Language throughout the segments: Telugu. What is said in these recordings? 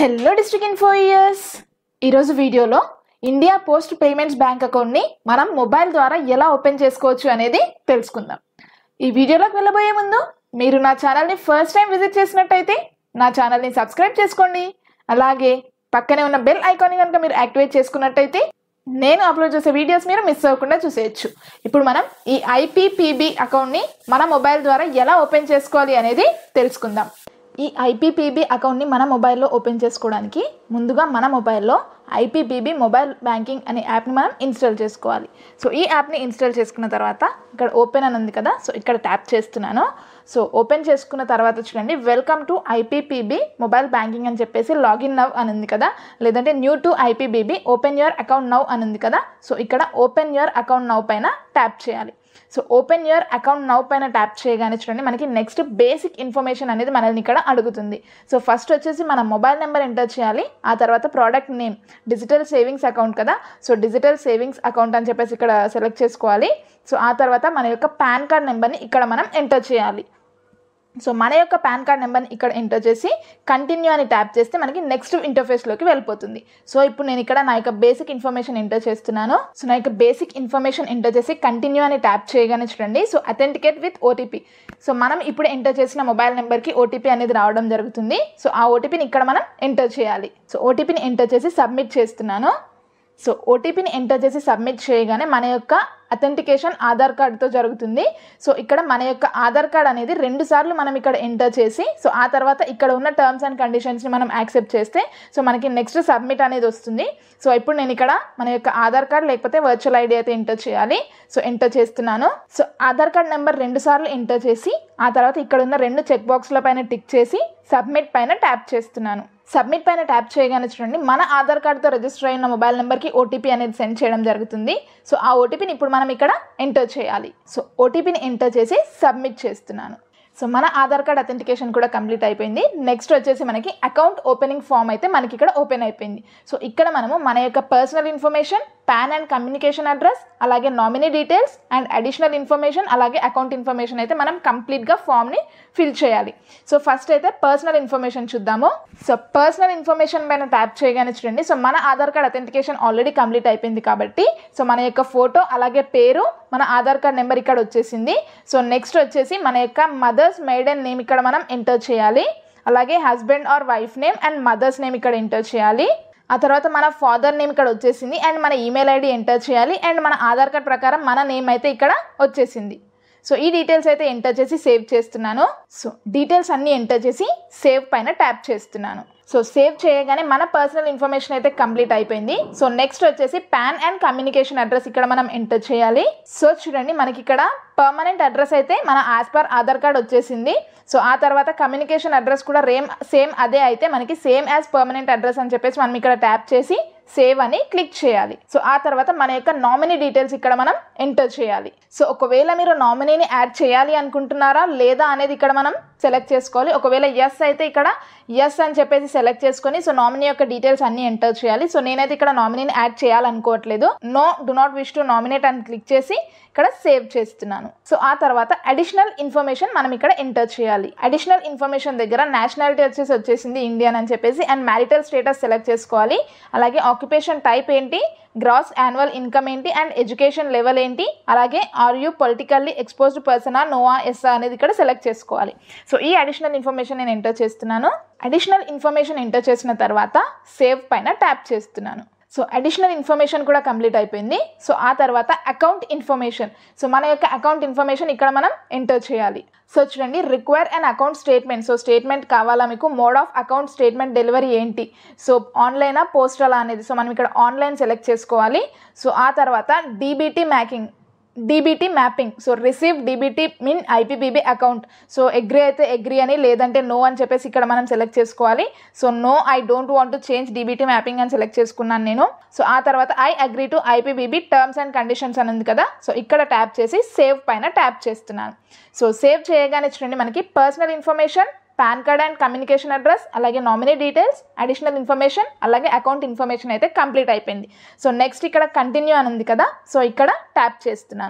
హలో డిస్ట్రిక్ట్ ఇన్ఫో ఇయర్స్ ఈరోజు వీడియోలో ఇండియా పోస్ట్ పేమెంట్స్ బ్యాంక్ అకౌంట్ని మనం మొబైల్ ద్వారా ఎలా ఓపెన్ చేసుకోవచ్చు అనేది తెలుసుకుందాం ఈ వీడియోలోకి వెళ్ళబోయే ముందు మీరు నా ఛానల్ని ఫస్ట్ టైం విజిట్ చేసినట్టయితే నా ఛానల్ని సబ్స్క్రైబ్ చేసుకోండి అలాగే పక్కనే ఉన్న బెల్ ఐకాన్ కనుక మీరు యాక్టివేట్ చేసుకున్నట్టయితే నేను అప్లోడ్ చేసే వీడియోస్ మీరు మిస్ అవ్వకుండా చూసేయచ్చు ఇప్పుడు మనం ఈ ఐపీపీబీ అకౌంట్ని మన మొబైల్ ద్వారా ఎలా ఓపెన్ చేసుకోవాలి అనేది తెలుసుకుందాం ఈ ఐపీపీబీ అకౌంట్ని మన మొబైల్లో ఓపెన్ చేసుకోవడానికి ముందుగా మన మొబైల్లో ఐపీపీబీ మొబైల్ బ్యాంకింగ్ అనే యాప్ని మనం ఇన్స్టాల్ చేసుకోవాలి సో ఈ యాప్ని ఇన్స్టాల్ చేసుకున్న తర్వాత ఇక్కడ ఓపెన్ అని ఉంది కదా సో ఇక్కడ ట్యాప్ చేస్తున్నాను సో ఓపెన్ చేసుకున్న తర్వాత చూడండి welcome to IPPB mobile banking అని చెప్పేసి లాగిన్ నవ్ అని ఉంది కదా లేదంటే new to IPPB open your account now అని ఉంది కదా సో ఇక్కడ ఓపెన్ యువర్ అకౌంట్ నవ్ పైన ట్యాప్ చేయాలి so open your account now పైన ట్యాప్ చేయగానే చూడండి మనకి నెక్స్ట్ బేసిక్ ఇన్ఫర్మేషన్ అనేది మనల్ని ఇక్కడ అడుగుతుంది సో ఫస్ట్ వచ్చేసి మన మొబైల్ నెంబర్ ఎంటర్ చేయాలి ఆ తర్వాత product name digital savings account కదా సో డిజిటల్ సేవింగ్స్ అకౌంట్ అని చెప్పేసి ఇక్కడ సెలెక్ట్ చేసుకోవాలి సో ఆ తర్వాత మన యొక్క పాన్ కార్డ్ నెంబర్ని ఇక్కడ మనం ఎంటర్ చేయాలి సో మన యొక్క పాన్ కార్డ్ నెంబర్ని ఇక్కడ ఎంటర్ చేసి కంటిన్యూ అని ట్యాప్ చేస్తే మనకి నెక్స్ట్ ఇంటర్ఫేస్లోకి వెళ్ళిపోతుంది సో ఇప్పుడు నేను ఇక్కడ నా యొక్క బేసిక్ ఇన్ఫర్మేషన్ ఎంటర్ చేస్తున్నాను సో నా యొక్క బేసిక్ ఇన్ఫర్మేషన్ ఎంటర్ చేసి కంటిన్యూ అని ట్యాప్ చేయగానే చూడండి so authenticate with OTP so మనం ఇప్పుడు ఎంటర్ చేసిన మొబైల్ నెంబర్కి ఓటీపీ అనేది రావడం జరుగుతుంది సో ఆ ఓటీపీని ఇక్కడ మనం ఎంటర్ చేయాలి సో ఓటీపీని ఎంటర్ చేసి సబ్మిట్ చేస్తున్నాను సో ఓటీపీని ఎంటర్ చేసి సబ్మిట్ చేయగానే మన యొక్క అథెంటికేషన్ ఆధార్ కార్డుతో జరుగుతుంది సో ఇక్కడ మన యొక్క ఆధార్ కార్డ్ అనేది రెండు సార్లు మనం ఇక్కడ ఎంటర్ చేసి సో ఆ తర్వాత ఇక్కడ ఉన్న టర్మ్స్ అండ్ కండిషన్స్ని మనం యాక్సెప్ట్ చేస్తే సో మనకి నెక్స్ట్ సబ్మిట్ అనేది వస్తుంది సో ఇప్పుడు నేను ఇక్కడ మన యొక్క ఆధార్ కార్డ్ లేకపోతే వర్చువల్ ఐడి అయితే ఎంటర్ చేయాలి సో ఎంటర్ చేస్తున్నాను సో ఆధార్ కార్డ్ నెంబర్ రెండు సార్లు ఎంటర్ చేసి ఆ తర్వాత ఇక్కడ ఉన్న రెండు చెక్ బాక్స్ల పైన టిక్ చేసి సబ్మిట్ పైన ట్యాప్ చేస్తున్నాను సబ్మిట్ పైన ట్యాప్ చేయగానే చూడండి మన ఆధార్ కార్డుతో రిజిస్టర్ అయిన మొబైల్ నెంబర్కి ఓటీపీ అనేది సెండ్ చేయడం జరుగుతుంది సో ఆ ఓటీపీని ఇప్పుడు మనం ఇక్కడ ఎంటర్ చేయాలి సో ఓటీపీని ఎంటర్ చేసి సబ్మిట్ చేస్తున్నాను సో మన ఆధార్ కార్డ్ అథెంటికేషన్ కూడా కంప్లీట్ అయిపోయింది నెక్స్ట్ వచ్చేసి మనకి అకౌంట్ ఓపెనింగ్ ఫామ్ అయితే మనకి ఇక్కడ ఓపెన్ అయిపోయింది సో ఇక్కడ మనము మన యొక్క personal information PAN and communication address అలాగే nominee details and additional information అలాగే అకౌంట్ ఇన్ఫర్మేషన్ అయితే మనం కంప్లీట్గా ఫామ్ని ఫిల్ చేయాలి సో ఫస్ట్ అయితే పర్సనల్ ఇన్ఫర్మేషన్ చూద్దాము సో పర్సనల్ ఇన్ఫర్మేషన్ పైన ట్యాప్ చేయగానే చూడండి సో మన Aadhaar card authentication already complete అయిపోయింది కాబట్టి సో మన యొక్క ఫోటో అలాగే పేరు మన ఆధార్ కార్డ్ నెంబర్ ఇక్కడ వచ్చేసింది సో నెక్స్ట్ వచ్చేసి మన యొక్క మదర్స్ మేడన్ నేమ్ ఇక్కడ మనం ఎంటర్ చేయాలి అలాగే husband or wife name and mother's name ఇక్కడ ఎంటర్ చేయాలి ఆ తర్వాత మన ఫాదర్ నేమ్ ఇక్కడ వచ్చేసింది అండ్ మన ఈమెయిల్ ఐడి ఎంటర్ చేయాలి అండ్ మన ఆధార్ కార్డ్ ప్రకారం మన నేమ్ అయితే ఇక్కడ వచ్చేసింది సో ఈ డీటెయిల్స్ అయితే ఎంటర్ చేసి సేవ్ చేస్తున్నాను సో డీటెయిల్స్ అన్నీ ఎంటర్ చేసి సేవ్ పైన ట్యాప్ చేస్తున్నాను సో సేవ్ చేయగానే మన పర్సనల్ ఇన్ఫర్మేషన్ అయితే కంప్లీట్ అయిపోయింది సో నెక్స్ట్ వచ్చేసి పాన్ అండ్ కమ్యూనికేషన్ అడ్రస్ ఇక్కడ మనం ఎంటర్ చేయాలి సో చూడండి మనకి ఇక్కడ పర్మనెంట్ అడ్రస్ అయితే మన యాజ్ పర్ ఆధార్ కార్డ్ వచ్చేసింది సో ఆ తర్వాత కమ్యూనికేషన్ అడ్రస్ కూడా రేమ్ సేమ్ అదే అయితే మనకి సేమ్ యాజ్ పర్మనెంట్ అడ్రస్ అని చెప్పేసి మనం ఇక్కడ ట్యాప్ చేసి సేవ్ అని క్లిక్ చేయాలి సో ఆ తర్వాత మన యొక్క నామినీ డీటెయిల్స్ ఇక్కడ మనం ఎంటర్ చేయాలి సో ఒకవేళ మీరు నామినీని యాడ్ చేయాలి అనుకుంటున్నారా లేదా అనేది ఇక్కడ మనం సెలెక్ట్ చేసుకోవాలి ఒకవేళ ఎస్ అయితే ఇక్కడ ఎస్ అని చెప్పేసి సెలెక్ట్ చేసుకొని సో నామినీ యొక్క డీటెయిల్స్ అన్ని ఎంటర్ చేయాలి సో నేనైతే ఇక్కడ నామినీని యాడ్ చేయాలనుకోవట్లేదు no do not wish to nominate అని క్లిక్ చేసి ఇక్కడ సేవ్ చేస్తున్నాను సో ఆ తర్వాత అడిషనల్ ఇన్ఫర్మేషన్ మనం ఇక్కడ ఎంటర్ చేయాలి అడిషనల్ ఇన్ఫర్మేషన్ దగ్గర నేషనాలిటీ వచ్చేసి వచ్చేసింది ఇండియన్ అని చెప్పేసి అండ్ మ్యారిటల్ స్టేటస్ సెలెక్ట్ చేసుకోవాలి అలాగే ఆక్యుపేషన్ టైప్ ఏంటి గ్రాస్ యాన్యువల్ ఇన్కమ్ ఏంటి అండ్ ఎడ్యుకేషన్ లెవెల్ ఏంటి అలాగే ఆర్ యూ పొలిటికల్లీ ఎక్స్పోజ్డ్ పర్సనా నోవా ఎస్ఆ అనేది ఇక్కడ సెలెక్ట్ చేసుకోవాలి సో ఈ అడిషనల్ ఇన్ఫర్మేషన్ నేను ఎంటర్ చేస్తున్నాను అడిషనల్ ఇన్ఫర్మేషన్ ఎంటర్ చేసిన తర్వాత సేవ్ పైన ట్యాప్ చేస్తున్నాను సో అడిషనల్ ఇన్ఫర్మేషన్ కూడా కంప్లీట్ అయిపోయింది సో ఆ తర్వాత అకౌంట్ ఇన్ఫర్మేషన్ సో మన యొక్క అకౌంట్ ఇన్ఫర్మేషన్ ఇక్కడ మనం ఎంటర్ చేయాలి సో చూడండి require and account statement so statement కావాలా మీకు mode of account statement delivery ఏంటి సో ఆన్లైనా పోస్టలా అనేది సో మనం ఇక్కడ ఆన్లైన్ సెలెక్ట్ చేసుకోవాలి సో ఆ తర్వాత DBT mapping DBT mapping so receive DBT mean IPPB account so agree అయితే అగ్రి అని లేదంటే నో అని చెప్పేసి ఇక్కడ మనం సెలెక్ట్ చేసుకోవాలి so no I don't want to change DBT mapping అని సెలెక్ట్ చేసుకున్నాను నేను సో ఆ తర్వాత I agree to IPPB terms and conditions అని ఉంది కదా సో ఇక్కడ ట్యాప్ చేసి సేవ్ పైన ట్యాప్ చేస్తున్నాను సో సేవ్ చేయగానే చూడండి మనకి personal information PAN card and communication address అలాగే నామినీ డీటెయిల్స్ అడిషనల్ ఇన్ఫర్మేషన్ అలాగే అకౌంట్ ఇన్ఫర్మేషన్ అయితే కంప్లీట్ అయిపోయింది సో నెక్స్ట్ ఇక్కడ కంటిన్యూ అని ఉంది కదా సో ఇక్కడ ట్యాప్ చేస్తున్నాను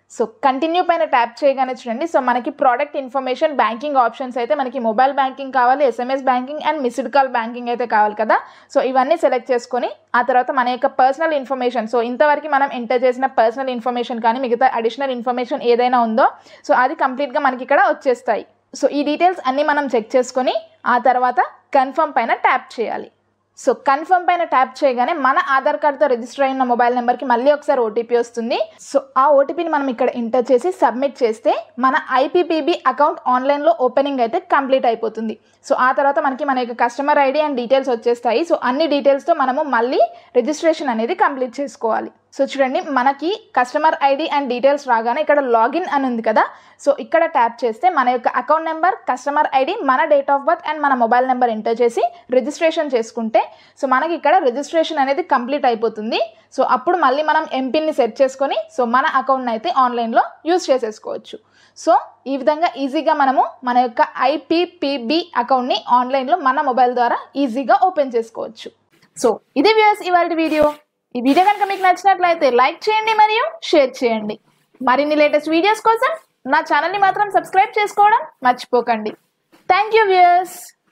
సో కంటిన్యూ పైన ట్యాప్ చేయగానే చూడండి సో మనకి ప్రోడక్ట్ ఇన్ఫర్మేషన్ బ్యాంకింగ్ ఆప్షన్స్ అయితే మనకి మొబైల్ బ్యాంకింగ్ కావాలి SMS banking and missed call banking అయితే కావాలి కదా సో ఇవన్నీ సెలెక్ట్ చేసుకొని ఆ తర్వాత మన యొక్క పర్సనల్ ఇన్ఫర్మేషన్ సో ఇంతవరకు మనం ఎంటర్ చేసిన పర్సనల్ ఇన్ఫర్మేషన్ కానీ మిగతా అడిషనల్ ఇన్ఫర్మేషన్ ఏదైనా ఉందో సో అది కంప్లీట్గా మనకి ఇక్కడ వచ్చేస్తాయి సో ఈ డీటెయిల్స్ అన్నీ మనం చెక్ చేసుకొని ఆ తర్వాత కన్ఫర్మ్ పైన ట్యాప్ చేయాలి సో కన్ఫర్మ్ పైన ట్యాప్ చేయగానే మన ఆధార్ కార్డ్తో రిజిస్టర్ అయిన మొబైల్ నెంబర్కి మళ్ళీ ఒకసారి ఓటీపీ వస్తుంది సో ఆ ఓటీపీని మనం ఇక్కడ ఎంటర్ చేసి సబ్మిట్ చేస్తే మన ఐపీపీబీ అకౌంట్ ఆన్లైన్లో ఓపెనింగ్ అయితే కంప్లీట్ అయిపోతుంది సో ఆ తర్వాత మనకి మన యొక్క కస్టమర్ ఐడి అండ్ డీటెయిల్స్ వచ్చేస్తాయి సో అన్ని డీటెయిల్స్తో మనము మళ్ళీ రిజిస్ట్రేషన్ అనేది కంప్లీట్ చేసుకోవాలి సో చూడండి మనకి కస్టమర్ ఐడి అండ్ డీటెయిల్స్ రాగానే ఇక్కడ లాగిన్ అని ఉంది కదా సో ఇక్కడ ట్యాప్ చేస్తే మన యొక్క అకౌంట్ నెంబర్ కస్టమర్ ఐడి మన డేట్ ఆఫ్ బర్త్ అండ్ మన మొబైల్ నెంబర్ ఎంటర్ చేసి రిజిస్ట్రేషన్ చేసుకుంటే సో మనకి ఇక్కడ రిజిస్ట్రేషన్ అనేది కంప్లీట్ అయిపోతుంది సో అప్పుడు మళ్ళీ మనం ఎంపిన్ని సెట్ చేసుకొని సో మన అకౌంట్ని అయితే ఆన్లైన్లో యూస్ చేసేసుకోవచ్చు సో ఈ విధంగా ఈజీగా మనము మన యొక్క ఐపీపీబీ అకౌంట్ని ఆన్లైన్లో మన మొబైల్ ద్వారా ఈజీగా ఓపెన్ చేసుకోవచ్చు సో ఇది వ్యూస్ ఇవాళ వీడియో ఈ వీడియో కనుక మీకు నచ్చినట్లయితే లైక్ చేయండి మరియు షేర్ చేయండి మరిన్ని లేటెస్ట్ వీడియోస్ కోసం నా ఛానల్ని మాత్రం సబ్స్క్రైబ్ చేసుకోవడం మర్చిపోకండి థ్యాంక్ యూ వ్యూయర్స్